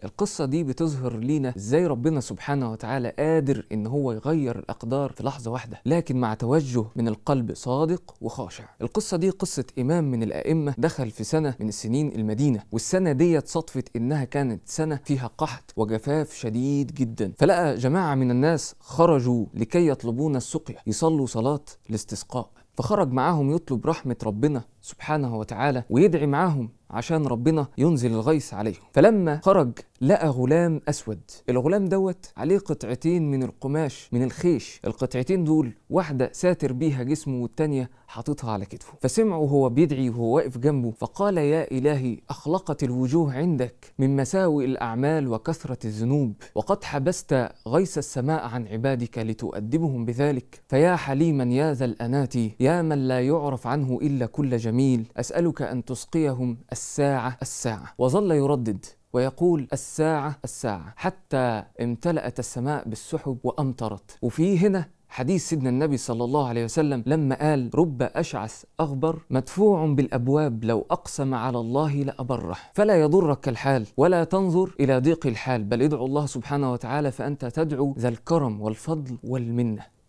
القصة دي بتظهر لينا ازاي ربنا سبحانه وتعالى قادر ان هو يغير الاقدار في لحظة واحدة لكن مع توجه من القلب صادق وخاشع القصة دي قصة امام من الائمة دخل في سنة من السنين المدينة والسنة ديت صدفت انها كانت سنة فيها قحط وجفاف شديد جدا فلقى جماعة من الناس خرجوا لكي يطلبون السقيا يصلوا صلاة الاستسقاء فخرج معاهم يطلب رحمة ربنا سبحانه وتعالى ويدعي معاهم عشان ربنا ينزل الغيث عليهم فلما خرج لقى غلام اسود الغلام دوت عليه قطعتين من القماش من الخيش القطعتين دول واحده ساتر بيها جسمه والتانيه حاططها على كتفه فسمعه وهو بيدعي وهو واقف جنبه فقال يا الهي اخلقت الوجوه عندك من مساوئ الاعمال وكثره الذنوب وقد حبست غيث السماء عن عبادك لتؤدبهم بذلك فيا حليما يا ذا الانات يا من لا يعرف عنه الا كل جميل اسالك ان تسقيهم الساعه الساعه وظل يردد ويقول الساعة الساعة حتى امتلأت السماء بالسحب وأمطرت وفي هنا حديث سيدنا النبي صلى الله عليه وسلم لما قال رب أشعث أغبر مدفوع بالأبواب لو أقسم على الله لأبره فلا يضرك الحال ولا تنظر إلى ضيق الحال بل ادعو الله سبحانه وتعالى فأنت تدعو ذا الكرم والفضل والمنة